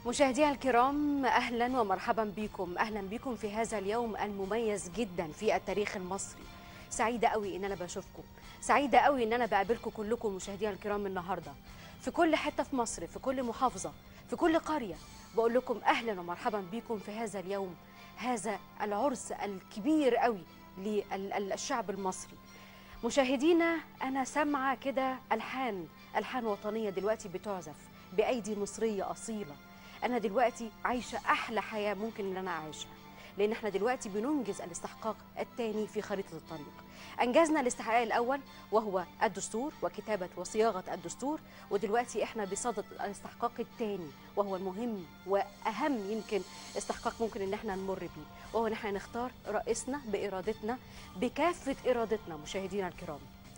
مشاهدينا الكرام اهلا ومرحبا بكم اهلا بكم في هذا اليوم المميز جدا في التاريخ المصري سعيده قوي ان انا بشوفكم سعيده قوي ان انا بقابلكم كلكم مشاهدينا الكرام النهارده في كل حته في مصر في كل محافظه في كل قريه بقول لكم اهلا ومرحبا بكم في هذا اليوم هذا العرس الكبير قوي للشعب المصري مشاهدينا انا سامعه كده الحان الحان وطنيه دلوقتي بتعزف بايدي مصريه اصيله انا دلوقتي عايشه احلى حياه ممكن ان انا اعيشها لان احنا دلوقتي بننجز الاستحقاق الثاني في خريطه الطريق انجزنا الاستحقاق الاول وهو الدستور وكتابه وصياغه الدستور ودلوقتي احنا بصدد الاستحقاق الثاني وهو المهم واهم يمكن استحقاق ممكن ان احنا نمر بيه وهو ان احنا نختار رئيسنا بارادتنا بكافه ارادتنا مشاهدينا الكرام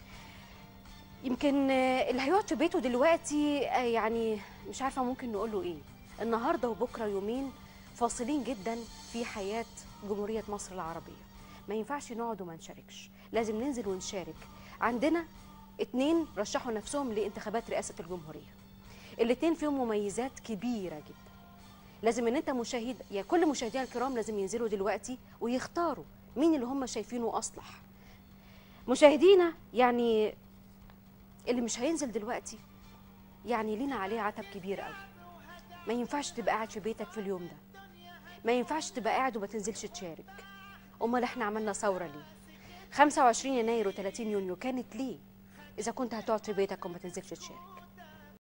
يمكن اللي هيقعد في بيته دلوقتي يعني مش عارفه ممكن نقول له ايه النهارده وبكره يومين فاصلين جدا في حياه جمهوريه مصر العربيه ما ينفعش نقعد وما نشاركش لازم ننزل ونشارك عندنا اتنين رشحوا نفسهم لانتخابات رئاسه الجمهوريه الاتنين فيهم مميزات كبيره جدا لازم ان انت مشاهد يعني كل مشاهدينا الكرام لازم ينزلوا دلوقتي ويختاروا مين اللي هم شايفينه اصلح مشاهدينا يعني اللي مش هينزل دلوقتي يعني لينا عليه عتب كبير قوي ما ينفعش تبقى قاعد في بيتك في اليوم ده ما ينفعش تبقى قاعد وما تنزلش تشارك امال احنا عملنا ثوره ليه 25 يناير و30 يونيو كانت ليه اذا كنت هتقعد في بيتك وما تنزلش تشارك